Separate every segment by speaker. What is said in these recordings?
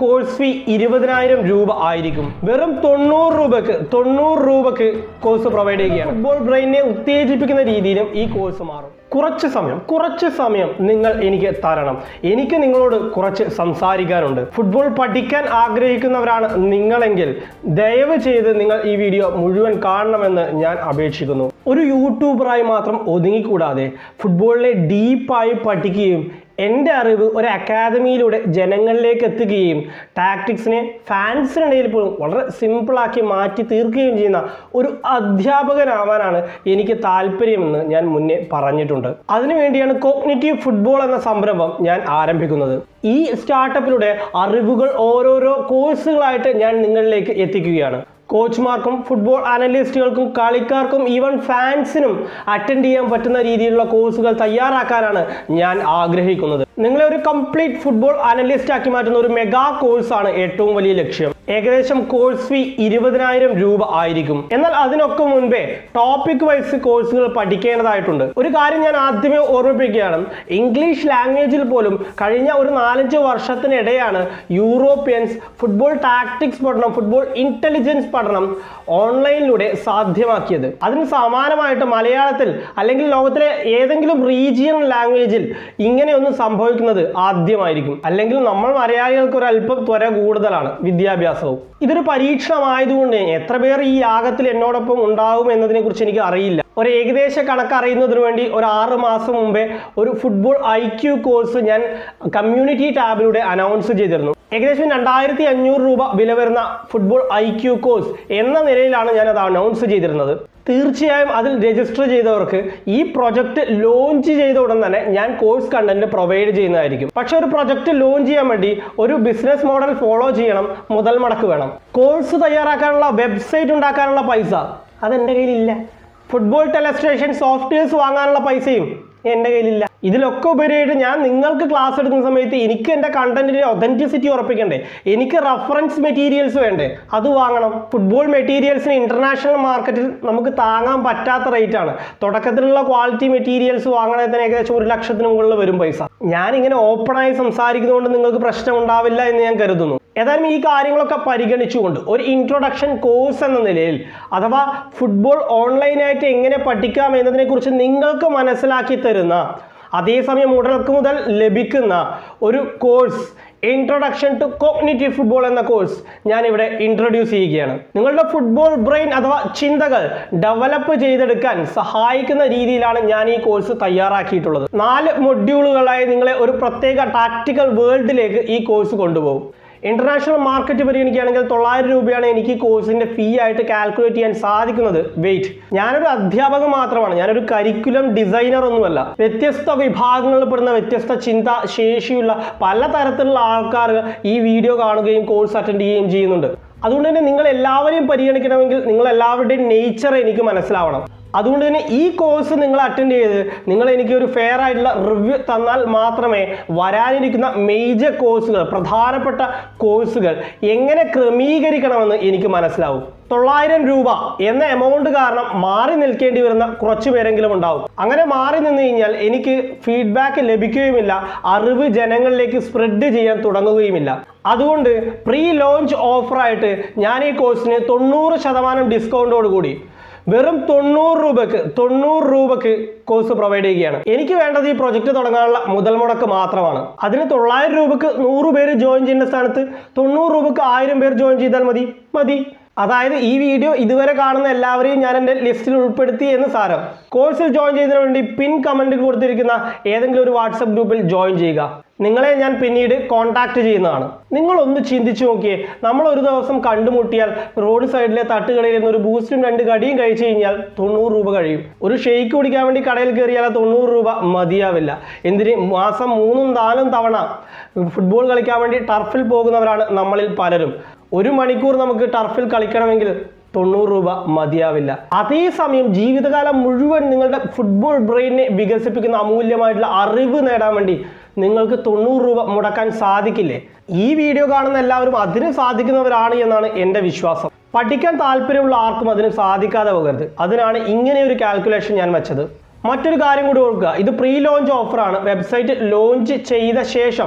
Speaker 1: course fee ഇരുപതിനായിരം രൂപ ആയിരിക്കും വെറും തൊണ്ണൂറ് രൂപക്ക് തൊണ്ണൂറ് രൂപക്ക് കോഴ്സ് പ്രൊവൈഡ് ചെയ്യുകയാണ് ഫുട്ബോൾ ബ്രെയിനെ ഉത്തേജിപ്പിക്കുന്ന രീതിയിലും ഈ കോഴ്സ് മാറും കുറച്ച് സമയം കുറച്ച് സമയം നിങ്ങൾ എനിക്ക് തരണം എനിക്ക് നിങ്ങളോട് കുറച്ച് സംസാരിക്കാനുണ്ട് ഫുട്ബോൾ പഠിക്കാൻ ആഗ്രഹിക്കുന്നവരാണ് നിങ്ങളെങ്കിൽ ദയവ് ചെയ്ത് നിങ്ങൾ ഈ വീഡിയോ മുഴുവൻ കാണണമെന്ന് ഞാൻ അപേക്ഷിക്കുന്നു ഒരു യൂട്യൂബറായി മാത്രം ഒതുങ്ങിക്കൂടാതെ ഫുട്ബോളിനെ ഡീപ്പായി പഠിക്കുകയും എൻ്റെ അറിവ് ഒരു അക്കാദമിയിലൂടെ ജനങ്ങളിലേക്ക് എത്തുകയും ടാക്ടിക്സിനെ ഫാൻസിനിടയിൽ പോലും വളരെ സിമ്പിളാക്കി മാറ്റി തീർക്കുകയും ചെയ്യുന്ന ഒരു അധ്യാപകനാവാനാണ് എനിക്ക് താല്പര്യമെന്ന് ഞാൻ മുന്നേ പറഞ്ഞിട്ടുണ്ട് അതിനുവേണ്ടിയാണ് കോഗ്നിറ്റീവ് ഫുട്ബോൾ എന്ന സംരംഭം ഞാൻ ആരംഭിക്കുന്നത് ഈ സ്റ്റാർട്ടപ്പിലൂടെ അറിവുകൾ ഓരോരോ കോഴ്സുകളായിട്ട് ഞാൻ നിങ്ങളിലേക്ക് എത്തിക്കുകയാണ് കോച്ച്മാർക്കും ഫുട്ബോൾ അനലിസ്റ്റുകൾക്കും കളിക്കാർക്കും ഈവൻ ഫാൻസിനും അറ്റൻഡ് ചെയ്യാൻ പറ്റുന്ന രീതിയിലുള്ള കോഴ്സുകൾ തയ്യാറാക്കാനാണ് ഞാൻ ആഗ്രഹിക്കുന്നത് നിങ്ങളെ ഒരു കംപ്ലീറ്റ് ഫുട്ബോൾ അനലിസ്റ്റ് ആക്കി മാറ്റുന്ന ഒരു മെഗാ കോഴ്സാണ് ഏറ്റവും വലിയ ലക്ഷ്യം ഏകദേശം കോഴ്സ് ഫീ ഇരുപതിനായിരം രൂപ ആയിരിക്കും എന്നാൽ അതിനൊക്കെ മുൻപേ ടോപ്പിക് വൈസ് കോഴ്സുകൾ പഠിക്കേണ്ടതായിട്ടുണ്ട് ഒരു കാര്യം ഞാൻ ആദ്യമേ ഓർമ്മിപ്പിക്കുകയാണ് ഇംഗ്ലീഷ് ലാംഗ്വേജിൽ പോലും കഴിഞ്ഞ ഒരു നാലഞ്ച് വർഷത്തിനിടെയാണ് യൂറോപ്യൻസ് ഫുട്ബോൾ ടാക്ടിക്സ് പഠനം ഫുട്ബോൾ ഇന്റലിജൻസ് പഠനം ഓൺലൈനിലൂടെ സാധ്യമാക്കിയത് അതിന് സമാനമായിട്ട് മലയാളത്തിൽ അല്ലെങ്കിൽ ലോകത്തിലെ ഏതെങ്കിലും റീജിയണൽ ലാംഗ്വേജിൽ ഇങ്ങനെയൊന്നും സംഭവിക്കുന്നത് ആദ്യമായിരിക്കും അല്ലെങ്കിൽ നമ്മൾ മലയാളികൾക്ക് ഒരു അല്പം ത്വര കൂടുതലാണ് വിദ്യാഭ്യാസവും ഇതൊരു പരീക്ഷണമായതുകൊണ്ട് എത്ര പേർ ഈ യാഗത്തിൽ എന്നോടൊപ്പം ഉണ്ടാവും എന്നതിനെ കുറിച്ച് എനിക്ക് അറിയില്ല ഒരു ഏകദേശ കണക്ക് അറിയുന്നതിന് വേണ്ടി ഒരു ആറ് മാസം മുമ്പേ ഒരു ഫുട്ബോൾ ഐ ക്യു കോഴ്സ് ഞാൻ കമ്മ്യൂണിറ്റി ടാബിലൂടെ അനൗൺസ് ചെയ്തിരുന്നു ഏകദേശം രണ്ടായിരത്തി അഞ്ഞൂറ് രൂപ വില വരുന്ന ഫുട്ബോൾ ഐ ക്യു കോഴ്സ് എന്ന നിലയിലാണ് ഞാൻ അത് അനൗൺസ് ചെയ്തിരുന്നത് തീർച്ചയായും അതിൽ രജിസ്റ്റർ ചെയ്തവർക്ക് ഈ പ്രൊജക്റ്റ് ലോഞ്ച് ചെയ്ത ഉടൻ തന്നെ ഞാൻ കോഴ്സ് കണ്ടന്റ് പ്രൊവൈഡ് ചെയ്യുന്നതായിരിക്കും പക്ഷെ ഒരു പ്രൊജക്റ്റ് ലോഞ്ച് ചെയ്യാൻ വേണ്ടി ഒരു ബിസിനസ് മോഡൽ ഫോളോ ചെയ്യണം മുതൽ മുടക്ക് വേണം കോഴ്സ് തയ്യാറാക്കാനുള്ള വെബ്സൈറ്റ് ഉണ്ടാക്കാനുള്ള പൈസ അതെൻ്റെ കയ്യിലില്ല ഫുട്ബോൾ ടെലസ്ട്രേഷൻ സോഫ്റ്റ്വെയർസ് വാങ്ങാനുള്ള പൈസയും എൻ്റെ കയ്യിലില്ല ഇതിലൊക്കെ ഉപരിയായിട്ട് ഞാൻ നിങ്ങൾക്ക് ക്ലാസ് എടുക്കുന്ന സമയത്ത് എനിക്ക് എൻ്റെ കണ്ടന്റിന്റെ ഒതന്റിസിറ്റി ഉറപ്പിക്കണ്ടേ എനിക്ക് റഫറൻസ് മെറ്റീരിയൽസ് വേണ്ടേ അത് വാങ്ങണം ഫുട്ബോൾ മെറ്റീരിയൽസിന് ഇന്റർനാഷണൽ മാർക്കറ്റിൽ നമുക്ക് താങ്ങാൻ പറ്റാത്ത റേറ്റ് ആണ് തുടക്കത്തിലുള്ള ക്വാളിറ്റി മെറ്റീരിയൽസ് വാങ്ങണതിന് ഏകദേശം ഒരു ലക്ഷത്തിന് മുകളിൽ വരും പൈസ ഞാനിങ്ങനെ ഓപ്പണായി സംസാരിക്കുന്നതുകൊണ്ട് നിങ്ങൾക്ക് പ്രശ്നം ഉണ്ടാവില്ല എന്ന് ഞാൻ കരുതുന്നു ഏതായാലും ഈ കാര്യങ്ങളൊക്കെ പരിഗണിച്ചുകൊണ്ട് ഒരു ഇൻട്രൊഡക്ഷൻ കോഴ്സ് എന്ന നിലയിൽ അഥവാ ഫുട്ബോൾ ഓൺലൈനായിട്ട് എങ്ങനെ പഠിക്കാം എന്നതിനെക്കുറിച്ച് നിങ്ങൾക്ക് മനസ്സിലാക്കി തരുന്ന അതേസമയം മുടക്ക് മുതൽ ലഭിക്കുന്ന ഒരു course introduction to cognitive football എന്ന കോഴ്സ് ഞാൻ ഇവിടെ ഇൻട്രൊഡ്യൂസ് ചെയ്യുകയാണ് നിങ്ങളുടെ ഫുട്ബോൾ ബ്രെയിൻ അഥവാ ചിന്തകൾ ഡെവലപ്പ് ചെയ്തെടുക്കാൻ സഹായിക്കുന്ന രീതിയിലാണ് ഞാൻ ഈ കോഴ്സ് തയ്യാറാക്കിയിട്ടുള്ളത് നാല് മൊഡ്യൂളുകളായി നിങ്ങളെ ഒരു പ്രത്യേക ടാക്ടിക്കൽ വേൾഡിലേക്ക് ഈ കോഴ്സ് കൊണ്ടുപോകും ഇന്റർനാഷണൽ മാർക്കറ്റ് പരിഗണിക്കുകയാണെങ്കിൽ തൊള്ളായിരം രൂപയാണ് എനിക്ക് ഈ കോഴ്സിന്റെ ഫീ ആയിട്ട് കാൽക്കുലേറ്റ് ചെയ്യാൻ സാധിക്കുന്നത് വെയിറ്റ് ഞാനൊരു അധ്യാപകൻ മാത്രമാണ് ഞാനൊരു കരിക്കുലം ഡിസൈനർ ഒന്നുമല്ല വ്യത്യസ്ത വിഭാഗങ്ങളിൽ പെടുന്ന വ്യത്യസ്ത ചിന്ത ശേഷിയുള്ള പല തരത്തിലുള്ള ആൾക്കാർ ഈ വീഡിയോ കാണുകയും കോഴ്സ് അറ്റൻഡ് ചെയ്യുകയും ചെയ്യുന്നുണ്ട് അതുകൊണ്ട് തന്നെ നിങ്ങൾ എല്ലാവരെയും പരിഗണിക്കണമെങ്കിൽ നിങ്ങൾ എല്ലാവരുടെയും നേച്ചർ എനിക്ക് മനസ്സിലാവണം അതുകൊണ്ട് തന്നെ ഈ കോഴ്സ് നിങ്ങൾ അറ്റൻഡ് ചെയ്ത് നിങ്ങൾ എനിക്ക് ഒരു ഫെയർ ആയിട്ടുള്ള റിവ്യൂ തന്നാൽ മാത്രമേ വരാനിരിക്കുന്ന മേജർ കോഴ്സുകൾ പ്രധാനപ്പെട്ട കോഴ്സുകൾ എങ്ങനെ ക്രമീകരിക്കണമെന്ന് എനിക്ക് മനസ്സിലാവും തൊള്ളായിരം രൂപ എന്ന എമൗണ്ട് കാരണം മാറി നിൽക്കേണ്ടി വരുന്ന കുറച്ച് പേരെങ്കിലും ഉണ്ടാവും അങ്ങനെ മാറി നിന്ന് കഴിഞ്ഞാൽ എനിക്ക് ഫീഡ്ബാക്ക് ലഭിക്കുകയുമില്ല അറിവ് ജനങ്ങളിലേക്ക് സ്പ്രെഡ് ചെയ്യാൻ തുടങ്ങുകയുമില്ല അതുകൊണ്ട് പ്രീ ലോഞ്ച് ഓഫറായിട്ട് ഞാൻ ഈ കോഴ്സിന് തൊണ്ണൂറ് ശതമാനം ഡിസ്കൗണ്ടോട് കൂടി വെറും തൊണ്ണൂറ് രൂപക്ക് തൊണ്ണൂറ് രൂപക്ക് കോഴ്സ് പ്രൊവൈഡ് ചെയ്യുകയാണ് എനിക്ക് വേണ്ടത് ഈ പ്രൊജക്ട് തുടങ്ങാനുള്ള മുതൽ മുടക്ക് മാത്രമാണ് അതിന് തൊള്ളായിരം രൂപക്ക് നൂറ് പേര് ജോയിൻ ചെയ്യുന്ന സ്ഥാനത്ത് തൊണ്ണൂറ് രൂപക്ക് ആയിരം പേർ ജോയിൻ ചെയ്താൽ മതി മതി അതായത് ഈ വീഡിയോ ഇതുവരെ കാണുന്ന എല്ലാവരെയും ഞാൻ എൻ്റെ ലിസ്റ്റിൽ ഉൾപ്പെടുത്തി എന്ന് സാരം കോഴ്സിൽ ജോയിൻ ചെയ്യുന്നതിന് വേണ്ടി പിൻ കമൻറ്റിൽ കൊടുത്തിരിക്കുന്ന ഏതെങ്കിലും ഒരു വാട്സപ്പ് ഗ്രൂപ്പിൽ ജോയിൻ ചെയ്യുക നിങ്ങളെ ഞാൻ പിന്നീട് കോൺടാക്ട് ചെയ്യുന്നതാണ് നിങ്ങളൊന്ന് ചിന്തിച്ചു നോക്കിയേ നമ്മൾ ഒരു ദിവസം കണ്ടുമുട്ടിയാൽ റോഡ് സൈഡിലെ തട്ടുകടയിൽ നിന്ന് ഒരു ബൂസ്റ്റും രണ്ട് കടിയും കഴിച്ചു കഴിഞ്ഞാൽ തൊണ്ണൂറ് രൂപ കഴിയും ഒരു ഷെയ്ക്ക് കുടിക്കാൻ വേണ്ടി കടയിൽ കയറിയാൽ ആ തൊണ്ണൂറ് രൂപ മതിയാവില്ല എന്തിന് മാസം മൂന്നും നാലും തവണ ഫുട്ബോൾ കളിക്കാൻ വേണ്ടി ടർഫിൽ പോകുന്നവരാണ് നമ്മളിൽ പലരും ഒരു മണിക്കൂർ നമുക്ക് ടർഫിൽ കളിക്കണമെങ്കിൽ തൊണ്ണൂറ് രൂപ മതിയാവില്ല അതേസമയം ജീവിതകാലം മുഴുവൻ നിങ്ങളുടെ ഫുട്ബോൾ ബ്രെയിനെ വികസിപ്പിക്കുന്ന അമൂല്യമായിട്ടുള്ള അറിവ് നേടാൻ വേണ്ടി നിങ്ങൾക്ക് തൊണ്ണൂറ് രൂപ മുടക്കാൻ സാധിക്കില്ലേ ഈ വീഡിയോ കാണുന്ന എല്ലാവരും അതിന് സാധിക്കുന്നവരാണ് എന്നാണ് എൻ്റെ വിശ്വാസം പഠിക്കാൻ താല്പര്യമുള്ള ആർക്കും അതിന് സാധിക്കാതെ പോകരുത് അതിനാണ് ഇങ്ങനെ ഒരു കാൽക്കുലേഷൻ ഞാൻ വെച്ചത് മറ്റൊരു കാര്യം കൂടി ഓർക്കുക ഇത് പ്രീ ലോഞ്ച് ഓഫറാണ് വെബ്സൈറ്റ് ലോഞ്ച് ചെയ്ത ശേഷം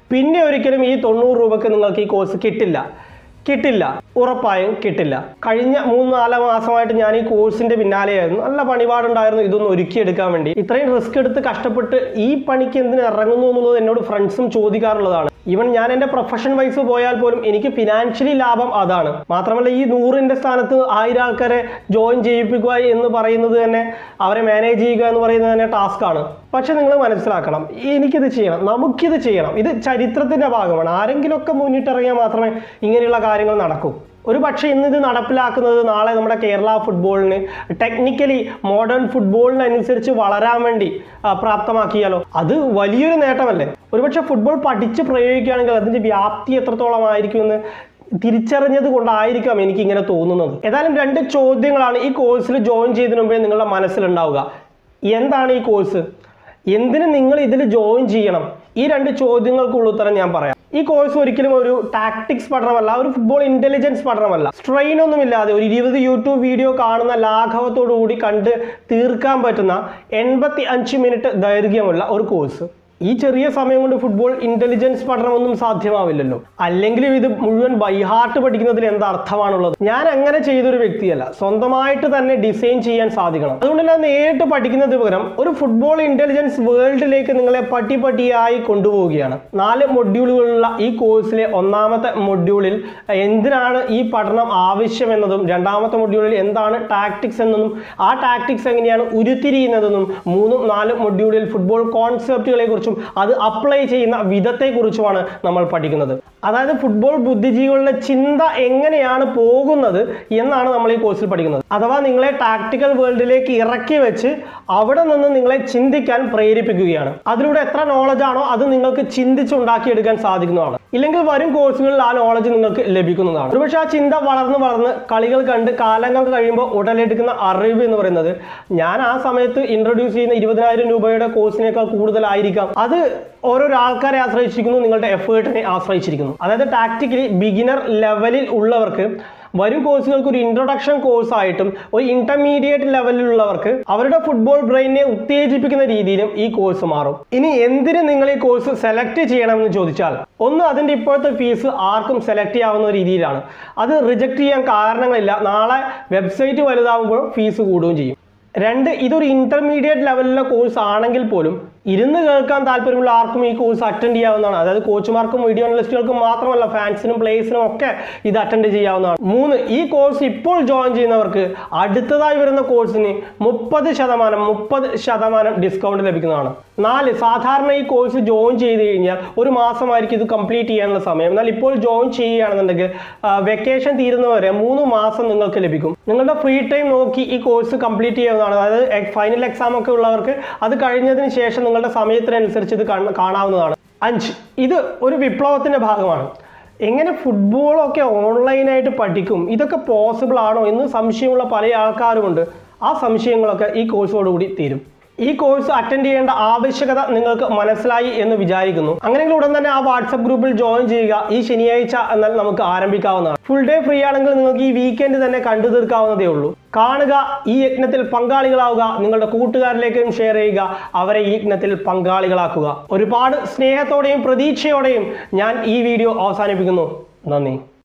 Speaker 1: പിന്നെ ഒരിക്കലും ഈ തൊണ്ണൂറ് രൂപക്ക് നിങ്ങൾക്ക് ഈ കോഴ്സ് കിട്ടില്ല കിട്ടില്ല ഉറപ്പായും കിട്ടില്ല കഴിഞ്ഞ മൂന്ന് നാല് മാസമായിട്ട് ഞാൻ ഈ കോഴ്സിന്റെ പിന്നാലെയായിരുന്നു നല്ല പണിപാടുണ്ടായിരുന്നു ഇതൊന്ന് ഒരുക്കിയെടുക്കാൻ വേണ്ടി ഇത്രയും റിസ്ക് എടുത്ത് കഷ്ടപ്പെട്ട് ഈ പണിക്ക് എന്തിന് ഇറങ്ങുന്നു എന്നുള്ളത് എന്നോട് ഫ്രണ്ട്സും ചോദിക്കാറുള്ളതാണ് ഈവൻ ഞാൻ എൻ്റെ പ്രൊഫഷൻ വൈസ് പോയാൽ പോലും എനിക്ക് ഫിനാൻഷ്യലി ലാഭം അതാണ് മാത്രമല്ല ഈ നൂറിൻ്റെ സ്ഥാനത്ത് ആയിരം ആൾക്കാരെ ജോയിൻ ചെയ്യിപ്പിക്കുക എന്ന് പറയുന്നത് തന്നെ അവരെ മാനേജ് ചെയ്യുക എന്ന് പറയുന്നത് തന്നെ ടാസ്ക് ആണ് പക്ഷെ നിങ്ങൾ മനസ്സിലാക്കണം എനിക്കിത് ചെയ്യണം നമുക്കിത് ചെയ്യണം ഇത് ചരിത്രത്തിന്റെ ഭാഗമാണ് ആരെങ്കിലുമൊക്കെ മുന്നിട്ടിറങ്ങിയാൽ മാത്രമേ ഇങ്ങനെയുള്ള കാര്യങ്ങൾ നടക്കൂ ഒരു പക്ഷേ ഇന്ന് ഇത് നടപ്പിലാക്കുന്നത് നാളെ നമ്മുടെ കേരള ഫുട്ബോളിന് ടെക്നിക്കലി മോഡേൺ ഫുട്ബോളിനനുസരിച്ച് വളരാൻ വേണ്ടി ആ, പ്രാപ്തമാക്കിയാലോ അത് വലിയൊരു നേട്ടമല്ലേ ഒരുപക്ഷെ ഫുട്ബോൾ പഠിച്ച് പ്രയോഗിക്കുകയാണെങ്കിൽ അതിന്റെ വ്യാപ്തി എത്രത്തോളം ആയിരിക്കുമെന്ന് തിരിച്ചറിഞ്ഞത് കൊണ്ടായിരിക്കാം എനിക്ക് ഇങ്ങനെ തോന്നുന്നത് ഏതായാലും രണ്ട് ചോദ്യങ്ങളാണ് ഈ കോഴ്സിൽ ജോയിൻ ചെയ്തതിനു മുമ്പേ നിങ്ങളുടെ മനസ്സിലുണ്ടാവുക എന്താണ് ഈ കോഴ്സ് എന്തിന് നിങ്ങൾ ഇതിൽ ജോയിൻ ചെയ്യണം ഈ രണ്ട് ചോദ്യങ്ങൾക്കുള്ള ഉത്തരം ഞാൻ പറയാം ഈ കോഴ്സ് ഒരിക്കലും ഒരു ടാക്ടിക്സ് പഠനമല്ല ഒരു ഫുട്ബോൾ ഇന്റലിജൻസ് പഠനമല്ല സ്ട്രെയിൻ ഒന്നുമില്ലാതെ ഒരു ഇരുപത് യൂട്യൂബ് വീഡിയോ കാണുന്ന ലാഘവത്തോടു കൂടി കണ്ട് തീർക്കാൻ പറ്റുന്ന എൺപത്തി അഞ്ച് മിനിറ്റ് ദൈർഘ്യമുള്ള ഒരു കോഴ്സ് ഈ ചെറിയ സമയം കൊണ്ട് ഫുട്ബോൾ ഇന്റലിജൻസ് പഠനമൊന്നും സാധ്യമാവില്ലല്ലോ അല്ലെങ്കിലും ഇത് മുഴുവൻ ബൈഹാർട്ട് പഠിക്കുന്നതിൽ എന്താ അർത്ഥമാണുള്ളത് ഞാൻ അങ്ങനെ ചെയ്തൊരു വ്യക്തിയല്ല സ്വന്തമായിട്ട് തന്നെ ഡിസൈൻ ചെയ്യാൻ സാധിക്കണം അതുകൊണ്ട് ഞാൻ നേരിട്ട് പഠിക്കുന്നതിന് പകരം ഒരു ഫുട്ബോൾ ഇന്റലിജൻസ് വേൾഡിലേക്ക് നിങ്ങളെ പട്ടി പട്ടിയായി കൊണ്ടുപോവുകയാണ് നാല് മൊഡ്യൂളുകളുള്ള ഈ കോഴ്സിലെ ഒന്നാമത്തെ മൊഡ്യൂളിൽ എന്തിനാണ് ഈ പഠനം ആവശ്യമെന്നതും രണ്ടാമത്തെ മൊഡ്യൂളിൽ എന്താണ് ടാക്ടിക്സ് എന്നതും ആ ടാക്ടിക്സ് എങ്ങനെയാണ് ഉരുത്തിരിയുന്നതെന്നും മൂന്നും നാലും മൊഡ്യൂളിൽ ഫുട്ബോൾ കോൺസെപ്റ്റുകളെ കുറിച്ചും അത് അപ്ലൈ ചെയ്യുന്ന വിധത്തെക്കുറിച്ചുമാണ് നമ്മൾ പഠിക്കുന്നത് അതായത് ഫുട്ബോൾ ബുദ്ധിജീവികളുടെ ചിന്ത എങ്ങനെയാണ് പോകുന്നത് എന്നാണ് നമ്മൾ ഈ കോഴ്സിൽ പഠിക്കുന്നത് അഥവാ നിങ്ങളെ ടാക്ടിക്കൽ വേൾഡിലേക്ക് ഇറക്കി വെച്ച് അവിടെ നിന്ന് നിങ്ങളെ ചിന്തിക്കാൻ പ്രേരിപ്പിക്കുകയാണ് അതിലൂടെ എത്ര നോളജ് ആണോ അത് നിങ്ങൾക്ക് ചിന്തിച്ചുണ്ടാക്കിയെടുക്കാൻ സാധിക്കുന്നതാണ് ഇല്ലെങ്കിൽ വരും കോഴ്സുകളിൽ ആ നോളജ് നിങ്ങൾക്ക് ലഭിക്കുന്നതാണ് ഒരുപക്ഷെ ആ ചിന്ത വളർന്ന് വളർന്ന് കളികൾ കണ്ട് കാലങ്ങൾ കഴിയുമ്പോൾ ഉടലെടുക്കുന്ന അറിവ് എന്ന് പറയുന്നത് ഞാൻ ആ സമയത്ത് ഇൻട്രൊഡ്യൂസ് ചെയ്യുന്ന ഇരുപതിനായിരം രൂപയുടെ കോഴ്സിനേക്കാൾ കൂടുതലായിരിക്കാം അത് ഓരോരോ ആൾക്കാരെ ആശ്രയിച്ചിരിക്കുന്നു നിങ്ങളുടെ എഫേർട്ടിനെ ആശ്രയിച്ചിരിക്കുന്നു അതായത് ടാക്ടിക്കലി ബിഗിനർ ലെവലിൽ ഉള്ളവർക്ക് വരും കോഴ്സുകൾക്ക് ഒരു ഇൻട്രൊഡക്ഷൻ കോഴ്സ് ആയിട്ടും ഒരു ഇന്റർമീഡിയറ്റ് ലെവലിലുള്ളവർക്ക് അവരുടെ ഫുട്ബോൾ ബ്രെയിനെ ഉത്തേജിപ്പിക്കുന്ന രീതിയിലും ഈ കോഴ്സ് മാറും ഇനി എന്തിന് നിങ്ങൾ ഈ കോഴ്സ് സെലക്ട് ചെയ്യണമെന്ന് ചോദിച്ചാൽ ഒന്ന് അതിന്റെ ഇപ്പോഴത്തെ ഫീസ് ആർക്കും സെലക്ട് ചെയ്യാവുന്ന രീതിയിലാണ് അത് റിജക്ട് ചെയ്യാൻ കാരണങ്ങളില്ല നാളെ വെബ്സൈറ്റ് വലുതാവുമ്പോൾ ഫീസ് കൂടുകയും ചെയ്യും രണ്ട് ഇതൊരു ഇന്റർമീഡിയറ്റ് ലെവലിലെ കോഴ്സ് ആണെങ്കിൽ പോലും ഇരുന്ന് കേൾക്കാൻ താല്പര്യമുള്ള ആർക്കും ഈ കോഴ്സ് അറ്റൻഡ് ചെയ്യാവുന്നതാണ് അതായത് കോച്ചുമാർക്കും വീഡിയോ അനലിസ്റ്റുകൾക്കും മാത്രമല്ല ഫാൻസിനും പ്ലേയേഴ്സിനും ഒക്കെ ഇത് അറ്റൻഡ് ചെയ്യാവുന്നതാണ് മൂന്ന് ഈ കോഴ്സ് ഇപ്പോൾ ജോയിൻ ചെയ്യുന്നവർക്ക് അടുത്തതായി വരുന്ന കോഴ്സിന് മുപ്പത് ശതമാനം മുപ്പത് ശതമാനം ഡിസ്കൗണ്ട് ലഭിക്കുന്നതാണ് നാല് സാധാരണ ഈ കോഴ്സ് ജോയിൻ ചെയ്ത് കഴിഞ്ഞാൽ ഒരു മാസമായിരിക്കും ഇത് കംപ്ലീറ്റ് ചെയ്യാനുള്ള സമയം എന്നാൽ ഇപ്പോൾ ജോയിൻ ചെയ്യുകയാണെന്നുണ്ടെങ്കിൽ വെക്കേഷൻ തീരുന്നവരെ മൂന്ന് മാസം നിങ്ങൾക്ക് ലഭിക്കും നിങ്ങളുടെ ഫ്രീ ടൈം നോക്കി ഈ കോഴ്സ് കംപ്ലീറ്റ് ചെയ്യാവുന്നതാണ് അതായത് ഫൈനൽ എക്സാം ഒക്കെ ഉള്ളവർക്ക് അത് കഴിഞ്ഞതിന് ശേഷം നിങ്ങളുടെ സമയത്തിനനുസരിച്ച് ഇത് കാണ- കാണാവുന്നതാണ് അഞ്ച് ഇത് ഒരു വിപ്ലവത്തിന്റെ ഭാഗമാണ് എങ്ങനെ ഫുട്ബോളൊക്കെ ഓൺലൈനായിട്ട് പഠിക്കും ഇതൊക്കെ പോസിബിൾ ആണോ എന്ന് സംശയമുള്ള പല ആൾക്കാരുമുണ്ട് ആ സംശയങ്ങളൊക്കെ ഈ കോഴ്സോടുകൂടി തീരും ഈ കോഴ്സ് അറ്റൻഡ് ചെയ്യേണ്ട ആവശ്യകത നിങ്ങൾക്ക് മനസ്സിലായി എന്ന് വിചാരിക്കുന്നു അങ്ങനെയെങ്കിൽ ഉടൻ തന്നെ ആ വാട്സപ്പ് ഗ്രൂപ്പിൽ ജോയിൻ ചെയ്യുക ഈ ശനിയാഴ്ച എന്നാൽ നമുക്ക് ആരംഭിക്കാവുന്നതാണ് ഫുൾ ഡേ ഫ്രീ ആണെങ്കിൽ നിങ്ങൾക്ക് ഈ വീക്കെൻഡ് തന്നെ കണ്ടു തീർക്കാവുന്നതേ ഉള്ളൂ കാണുക ഈ യജ്ഞത്തിൽ പങ്കാളികളാവുക നിങ്ങളുടെ കൂട്ടുകാരിലേക്കും ഷെയർ ചെയ്യുക അവരെ ഈ യജ്ഞത്തിൽ പങ്കാളികളാക്കുക ഒരുപാട് സ്നേഹത്തോടെയും പ്രതീക്ഷയോടെയും ഞാൻ ഈ വീഡിയോ അവസാനിപ്പിക്കുന്നു നന്ദി